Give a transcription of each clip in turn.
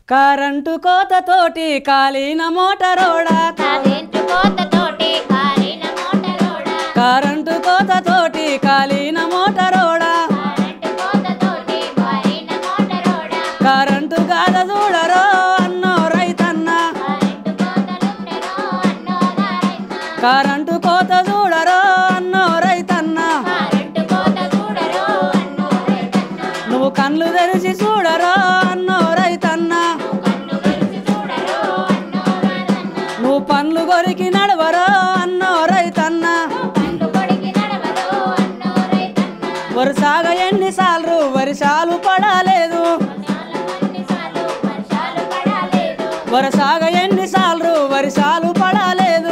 current కోతతోటి కాలిన మోటరోడా current కోతతోటి కాలిన మోటరోడా current కోతతోటి కాలిన మోటరోడా కరెంటు కోతతోటి కాలిన మోటరోడా కరెంటు గాథ చూడరో అన్నో రైతన్న కరెంటు కోత చూడరో అన్నో రైతన్న కరెంటు కోత చూడరో అన్నో రైతన్న కరెంటు కోత చూడరో అన్నో రైతన్న నువ్వు కళ్ళు తెరిచి చూడరో అన్నో రైతన్న కన్ను తెరిచి చూడరో అన్నో రైతన్న నువ్వు పండ్లు కొరికి నడవరో అన్నో రైతన్న కన్ను కొడికి నడవరో అన్నో రైతన్న వరుసాగ ఎన్నిసార్లు వర్షాలు పడలేదు అన్నిసార్లు వర్షాలు పడలేదు వరసాగ ఎన్నిసార్లు వర్షాలు పడలేదు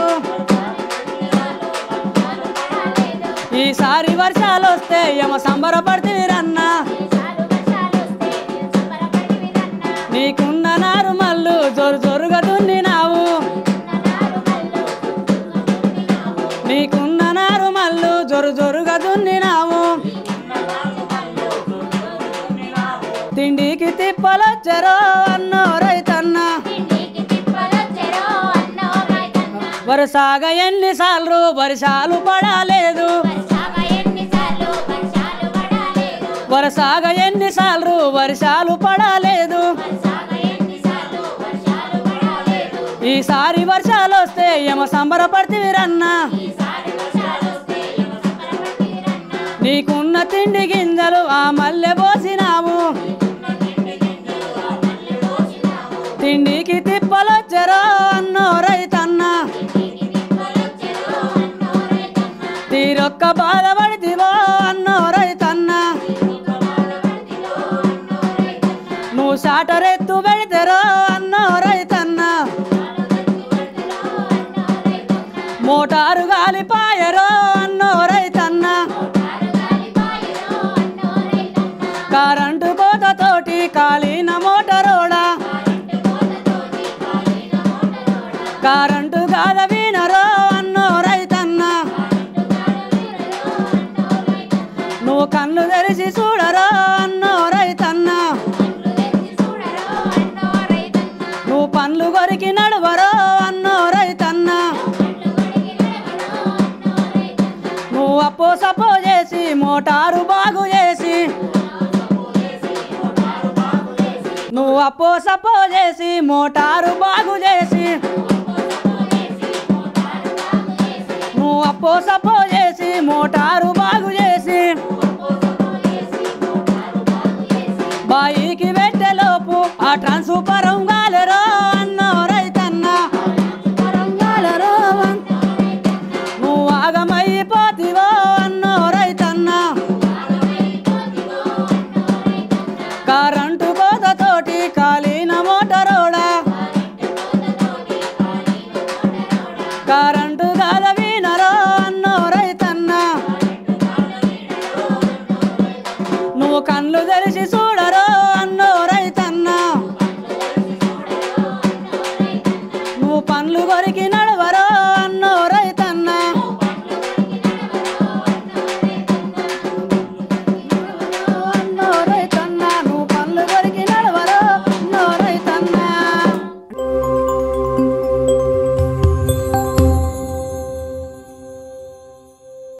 పడలేదు ఈసారి వర్షాలు వస్తే యమ సంబరపడితేరన్న ఈసారి వర్షాలు వస్తే నేను సంబరపడివిరన్నా నీకున్న నారు మల్లు జోరు జోరుగా దున్నినావు నారు మల్లు దున్నినావు నీకున్న నారు మల్లు జోరు జోరుగా దున్నినావు తిండికి తిప్పలొచ్చరో అన్నో రైతన్న ఇంటికి తిప్పలొచ్చెరో అన్నో రైతన్న వరసాగ ఎన్నిసార్లు వర్షాలు పడలేదు వర్షాల ఎన్నిసార్లు వర్షాలు పడలేదు వరసాగ ఎన్నిసార్లు వర్షాలు పడలేదు వర్షాల ఎన్నిసార్లు వర్షాలు పడలేదు ఈసారి వర్షాలు వస్తే యమ సంబరపడితేరన్న ఈసారి వర్షాలు వస్తే ఏమ సంబరపడివిరన్నా నీకున్న తిండి గింజలు ఆ మల్లె పోసినావు తిండికి తిప్పలొచ్చరో అన్నో రైతన్న ఇంటికి తిప్పలొచ్చెరో అన్నో రైతన్న తీరొక్క బాధపడితివో అన్నో రైతన్న నువ్వు సాటరెత్తు పెడితేరో అన్నో రైతన్న మోటారు గాలిపాయరో అన్నో రైతన్న కరెంటు కోతతోటి కాలిన మోటరోడా కరెంటు గాథ వినరో అన్నో రైతన్న నువ్వు కళ్ళు తెరిచి చూడరో అన్నో రైతన్న నువ్వు పండ్లు కొరికి నడవరో అన్నో రైతన్న నువ్వు అప్పో సపో చేసి మోటారు బాగు చేసి నువ్వు అప్పో సపో చేసి మోటారు బాగు చేసి నువ్వు అప్పో సపో చేసి మోటారు బాగు చేసి బాయికి పెట్టెలోపు ఆ ట్రాన్స్ఫారం గాలరో అన్నో రైతన్న గాలరో అన్- నువ్వు ఆగమైపోతివో అన్నో రైతన్న కరెంటు కోతతోటి కాలిన మోటరోడా కరెంటు గాల వినరో అన్నో రైతన్న నువ్వు కళ్ళు తెరిచి